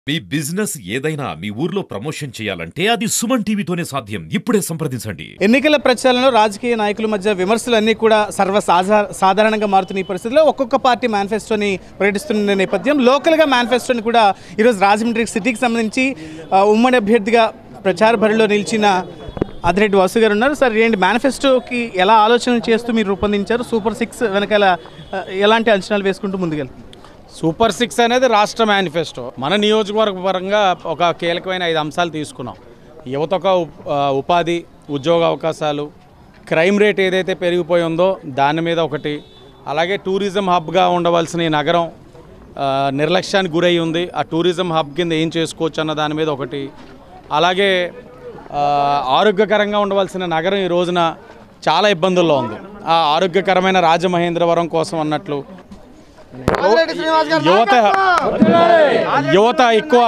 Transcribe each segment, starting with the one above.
మీ business ఏదైనా మీ ఊర్లో promotion చేయాలంటే అది సుమన్ టీవీతోనే సాధ్యం ఇప్పుడే సంప్రదించండి ఎన్నికల ప్రచారంలో రాజకీయ నాయకుల మధ్య విమర్శలు అన్నీ కూడా సర్వ సాధా- సాధారణంగా మారుతున్న ఈ పరిస్థితిలో ఒక్కొక్క పార్టీ మేనిఫెస్టోని ప్రకటిస్తున్న నేపథ్యం లోకల్గా మేనిఫెస్టోని కూడా ఈరోజు రాజమండ్రి సిటీకి సంబంధించి ఆ, ఉమ్మడి అభ్యర్థిగా ప్రచార బరిలో నిలిచిన అదిరెడ్డి వాసు గారు ఉన్నారు సార్ ఏంటి మేనిఫెస్టోకి ఎలా ఆలోచన చేస్తూ మీరు రూపొందించారు సూపర్ సిక్స్ వెనకాల ఆ, ఎలాంటి అంచనాలు వేసుకుంటూ ముందుకెళ్తారు సూపర్ సిక్స్ అనేది రాష్ట్ర మేనిఫెస్టో మన నియోజకవర్గ పరంగా ఒక కీలకమైన ఐదు అంశాలు తీసుకున్నాం యువతకు ఉప్- ఆ, ఉపాధి ఉద్యోగ అవకాశాలు క్రైమ్ రేట్ ఏదైతే పెరిగిపోయి ఉందో దాని మీద ఒకటి అలాగే టూరిజం హబ్గా ఉండవలసిన ఈ నగరం ఆ, నిర్లక్ష్యానికి గురై ఉంది ఆ టూరిజం హబ్ కింద ఏం చేసుకోవచ్చు అన్న దాని మీద ఒకటి అలాగే ఆ, ఆరోగ్యకరంగా ఉండవలసిన నగరం ఈ రోజున చాలా ఇబ్బందుల్లో ఉంది ఆ ఆరోగ్యకరమైన రాజమహేంద్రవరం కోసం అన్నట్లు యువత యువత ఎక్కువ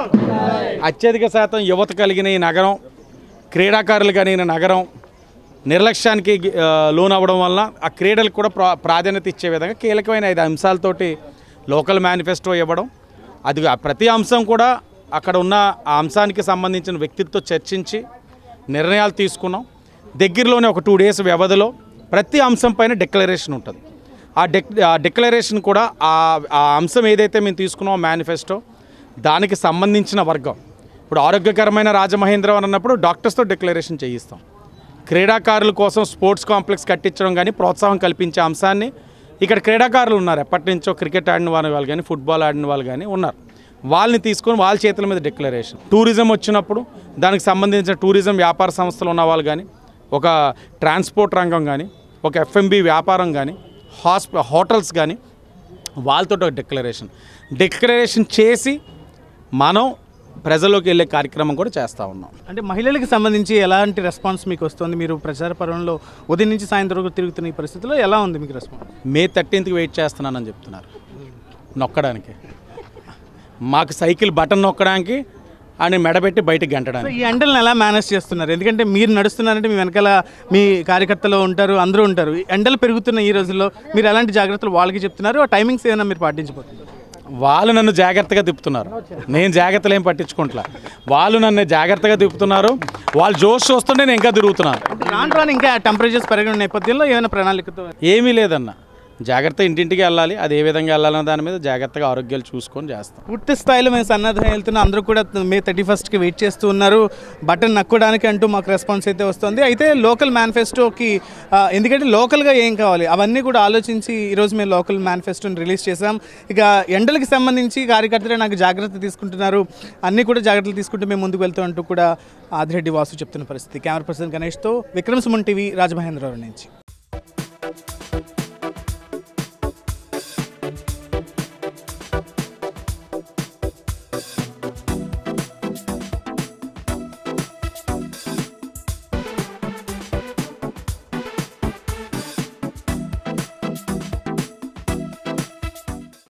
అత్యధిక శాతం యువత కలిగిన ఈ నగరం క్రీడాకారులు కలిగిన నగరం నిర్లక్ష్యానికి ఆ, లోనవ్వడం వల్ల ఆ క్రీడలకు కూడా ప్రా ప్రాధాన్యత ఇచ్చే విధంగా కీలకమైన ఐదు అంశాలతోటి లోకల్ మేనిఫెస్టో ఇవ్వడం అది ఆ ప్రతి అంశం కూడా అక్కడ ఉన్న ఆ అంశానికి సంబంధించిన వ్యక్తితో చర్చించి నిర్ణయాలు తీసుకున్నాం దగ్గరలోనే ఒక టూ డేస్ వ్యవధిలో ప్రతి అంశం పైన డిక్లరేషన్ ఉంటుంది ఆ డెక్ ఆ డిక్లరేషన్ కూడా ఆ ఆ అంశం ఏదైతే మేము తీసుకున్నామో మేనిఫెస్టో దానికి సంబంధించిన వర్గం ఇప్పుడు ఆరోగ్యకరమైన రాజమహేంద్రవరం అన్నప్పుడు డాక్టర్స్తో డిక్లరేషన్ చేయిస్తాం క్రీడాకారుల కోసం స్పోర్ట్స్ కాంప్లెక్స్ కట్టించడం కానీ ప్రోత్సాహం కల్పించే అంశాన్ని ఇక్కడ క్రీడాకారులు ఉన్నారు ఎప్పటి నుంచో క్రికెట్ ఆడిన వాళ్ళు వాళ్ళు కానీ ఫుట్బాల్ ఆడిన వాళ్ళు కానీ ఉన్నారు వాళ్ళని తీసుకొని వాళ్ళ చేతుల మీద డిక్లరేషన్ టూరిజం వచ్చినప్పుడు దానికి సంబంధించిన టూరిజం వ్యాపార సంస్థలు ఉన్న వాళ్ళు కానీ ఒక ట్రాన్స్పోర్ట్ రంగం కానీ ఒక ఎఫ్ఎంబి వ్యాపారం కానీ హాస్ప హోటల్స్ కానీ వాళ్ళతో ఒక డిక్లరేషన్ డిక్లరేషన్ చేసి మనం ప్రజల్లోకి వెళ్ళే కార్యక్రమం కూడా చేస్తూ ఉన్నాం అంటే మహిళలకు సంబంధించి ఎలాంటి రెస్పాన్స్ మీకు వస్తుంది మీరు ప్రచార పర్వంలో ఉదయం నుంచి సాయంత్రం వరకు తిరుగుతున్న ఈ పరిస్థితిలో ఎలా ఉంది మీకు రెస్పాన్స్ మే థర్టీన్త్కి వెయిట్ చేస్తున్నానని చెప్తున్నారు నొక్కడానికి మాకు సైకిల్ బటన్ నొక్కడానికి అని మెడబెట్టి బయటికి సో గంటడానికి ఈ ఎండలను ఎలా మేనేజ్ చేస్తున్నారు ఎందుకంటే మీరు నడుస్తున్నారంటే మీ వెనకాల మీ కార్యకర్తలు ఉంటారు అందరూ ఉంటారు ఈ ఎండలు పెరుగుతున్న ఈ రోజుల్లో మీరు ఎలాంటి జాగ్రత్తలు వాళ్ళకి చెప్తున్నారు ఆ టైమింగ్స్ ఏమైనా మీరు పాటించబోతున్నారు వాళ్ళు నన్ను జాగ్రత్తగా తిప్పుతున్నారు నేను జాగ్రత్తలు ఏం పట్టించుకుంటా వాళ్ళు నన్ను జాగ్రత్తగా తిప్పుతున్నారు వాళ్ళు జోష్ చూస్తుంటే నేను ఇంకా తిరుగుతున్నాను రాను రాను ఇంకా టెంపరేచర్స్ పెరిగిన నేపథ్యంలో ఏమైనా ప్రణాళికతో ఏమీ లేదన్న జాగ్రత్త ఇంటింటికి వెళ్ళాలి అది ఏ విధంగా వెళ్ళాలన్న దాని మీద జాగ్రత్తగా ఆరోగ్యాలు చూసుకొని చేస్తాం పూర్తి స్థాయిలో మేము సన్నద్ధం వెళ్తున్నాం అందరూ కూడా మే థర్టీ ఫస్ట్కి వెయిట్ చేస్తూ ఉన్నారు బటన్ నక్కడానికి అంటూ మాకు రెస్పాన్స్ అయితే వస్తుంది అయితే లోకల్ మేనిఫెస్టోకి ఆ, ఎందుకంటే లోకల్గా ఏం కావాలి అవన్నీ కూడా ఆలోచించి ఈరోజు మేము లోకల్ మేనిఫెస్టోని రిలీజ్ చేసాం ఇక ఎండలకి సంబంధించి కార్యకర్తలు నాకు జాగ్రత్త తీసుకుంటున్నారు అన్నీ కూడా జాగ్రత్తలు తీసుకుంటూ మేము ముందుకు వెళ్తాం అంటూ కూడా ఆదిరెడ్డి వాసు చెప్తున్న పరిస్థితి కెమెరా పర్సన్ గణేష్తో విక్రమ్ సుమన్ టీవీ రాజమహేంద్రరావు నుంచి